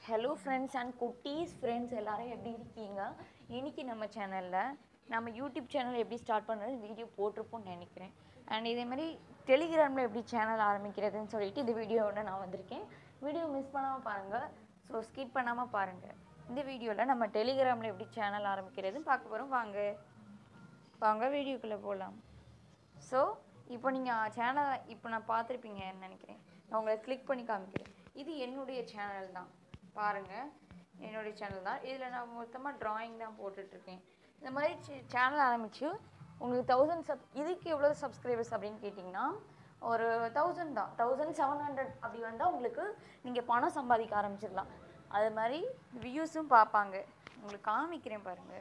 hello friends and குட்டீஸ் friends எல்லாரும் எப்படி இருக்கீங்க இன்னைக்கு நம்ம சேனலில் நம்ம யூடியூப் சேனல் எப்படி ஸ்டார்ட் பண்ணுறது வீடியோ போட்டிருப்போம்னு நினைக்கிறேன் அண்ட் இதே மாதிரி டெலிகிராமில் எப்படி சேனல் ஆரம்பிக்கிறதுன்னு சொல்லிட்டு இந்த வீடியோவோட நான் வந்திருக்கேன் வீடியோ மிஸ் பண்ணாமல் பாருங்கள் ஸோ ஸ்கிப் பண்ணாமல் பாருங்கள் இந்த வீடியோவில் நம்ம டெலிகிராமில் எப்படி சேனல் ஆரம்பிக்கிறதுன்னு பார்க்க போகிறோம் வாங்க வாங்க வீடியோக்குள்ளே போகலாம் ஸோ இப்போ நீங்கள் சேனலை இப்போ நான் பார்த்துருப்பீங்கன்னு நினைக்கிறேன் நான் உங்களை கிளிக் பண்ணி காமிக்கிறேன் இது என்னுடைய சேனல் தான் பாருங்கள் என்னுடைய சேனல் தான் இதில் நான் மொத்தமாக ட்ராயிங் தான் போட்டுட்ருக்கேன் இந்த மாதிரி சேனல் ஆரம்பித்து உங்களுக்கு தௌசண்ட் சப் இதுக்கு எவ்வளோ சப்ஸ்கிரைபர்ஸ் அப்படின்னு கேட்டிங்கன்னா ஒரு தௌசண்ட் தான் தௌசண்ட் செவன் ஹண்ட்ரட் அப்படி வந்தால் உங்களுக்கு நீங்கள் பணம் சம்பாதிக்க ஆரம்பிச்சிடலாம் அது மாதிரி வியூஸும் பார்ப்பாங்க உங்களுக்கு காமிக்கிறேன் பாருங்கள்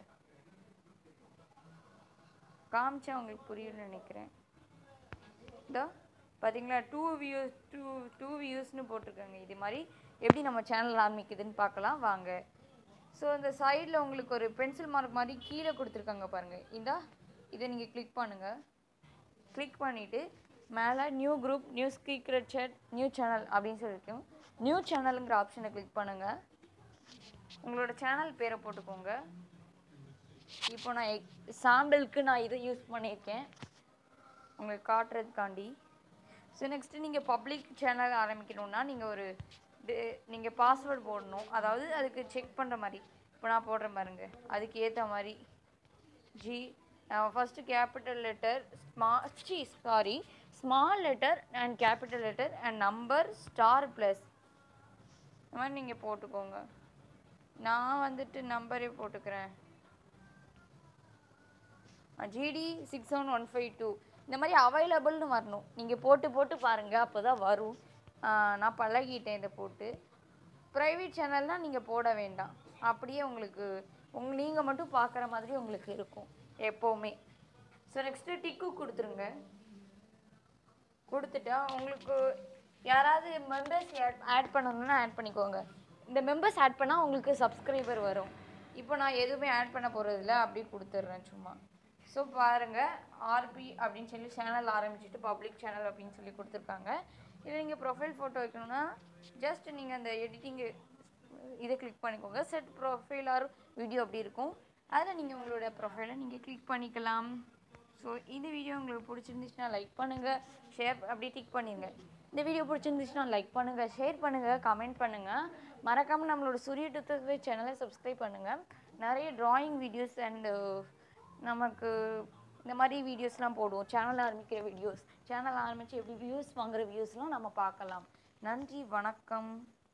காமிச்சா உங்களுக்கு புரியும்னு நினைக்கிறேன் இதோ பார்த்தீங்களா டூ வியூஸ் டூ டூ வியூஸ்னு போட்டிருக்காங்க இது மாதிரி எப்படி நம்ம சேனல் ஆரம்பிக்குதுன்னு பார்க்கலாம் வாங்க ஸோ இந்த சைடில் உங்களுக்கு ஒரு பென்சில் மார்க் மாதிரி கீழே கொடுத்துருக்காங்க பாருங்கள் இந்தா இதை நீங்கள் கிளிக் பண்ணுங்கள் கிளிக் பண்ணிவிட்டு மேலே new group new secret chat new channel அப்படின்னு சொல்லியிருக்கோம் நியூ சேனலுங்கிற ஆப்ஷனை கிளிக் பண்ணுங்கள் உங்களோட சேனல் பேரை போட்டுக்கோங்க இப்போ நான் சாம்பிளுக்கு நான் இதை யூஸ் பண்ணியிருக்கேன் உங்களுக்கு காட்டுறதுக்காண்டி ஸோ நெக்ஸ்ட்டு நீங்கள் பப்ளிக் சேனல் ஆரம்பிக்கணுன்னா நீங்கள் ஒரு நீங்கள் பாஸ்வேர்டு போடணும் அதாவது அதுக்கு செக் பண்ணுற மாதிரி இப்போ நான் போடுறேன் பாருங்க அதுக்கு ஏற்ற மாதிரி ஜி ஃபஸ்ட்டு கேபிட்டல் லெட்டர் ஸ்மா C sorry small letter and capital letter and number star plus இந்த மாதிரி நீங்கள் போட்டுக்கோங்க நான் வந்துட்டு நம்பரே போட்டுக்கிறேன் GT six seven one five two இந்த மாதிரி அவைலபிள்னு வரணும் நீங்கள் போட்டு போட்டு பாருங்கள் அப்போ தான் வரும் ஆஹ் நான் பழகிட்டேன் இதை போட்டு ப்ரைவேட் சேனல்னால் நீங்கள் போட வேண்டாம் அப்படியே உங்களுக்கு உங் நீங்கள் மட்டும் பார்க்குற மாதிரி உங்களுக்கு இருக்கும் எப்போவுமே ஸோ நெக்ஸ்ட்டு டிக்கு கொடுத்துருங்க கொடுத்துட்டா உங்களுக்கு யாராவது மெம்பர்ஸ் ஆட் பண்ணணும்னா ஆட் பண்ணிக்கோங்க இந்த மெம்பர்ஸ் ஆட் பண்ணால் உங்களுக்கு சப்ஸ்கிரைபர் வரும் இப்போ நான் எதுவுமே ஆட் பண்ண போகிறதில்ல அப்படியே கொடுத்துட்றேன் சும்மா ஸோ பாருங்கள் ஆர்பி அப்படின்னு சொல்லி சேனல் ஆரம்பிச்சுட்டு பப்ளிக் சேனல் அப்படின்னு சொல்லி கொடுத்துருக்காங்க இதில் நீங்கள் ப்ரொஃபைல் ஃபோட்டோ வைக்கணும்னா ஜஸ்ட் நீங்கள் அந்த எடிட்டிங்கு இதை கிளிக் பண்ணிக்கோங்க செட் ப்ரொஃபைல் ஆர் வீடியோ அப்படி இருக்கும் அதில் நீங்கள் உங்களோட ப்ரொஃபைலை நீங்கள் கிளிக் பண்ணிக்கலாம் ஸோ இந்த வீடியோ உங்களுக்கு பிடிச்சிருந்துச்சுன்னா லைக் பண்ணுங்கள் ஷேர் அப்படி டிக் பண்ணிடுங்க இந்த வீடியோ பிடிச்சிருந்துச்சுன்னா லைக் பண்ணுங்கள் ஷேர் பண்ணுங்கள் கமெண்ட் பண்ணுங்கள் மறக்காமல் நம்மளோட சூரிய டுத்தவை சேனலை சப்ஸ்கிரைப் பண்ணுங்கள் நிறைய ட்ராயிங் வீடியோஸ் அண்டு நமக்கு இந்த மாதிரி வீடியோஸ்லாம் போடுவோம் சேனல் ஆரம்பிக்கிற வீடியோஸ் சேனல் ஆரம்பித்து எப்படி வியூஸ் வாங்குற வியூஸ்லாம் நம்ம பார்க்கலாம் நன்றி வணக்கம்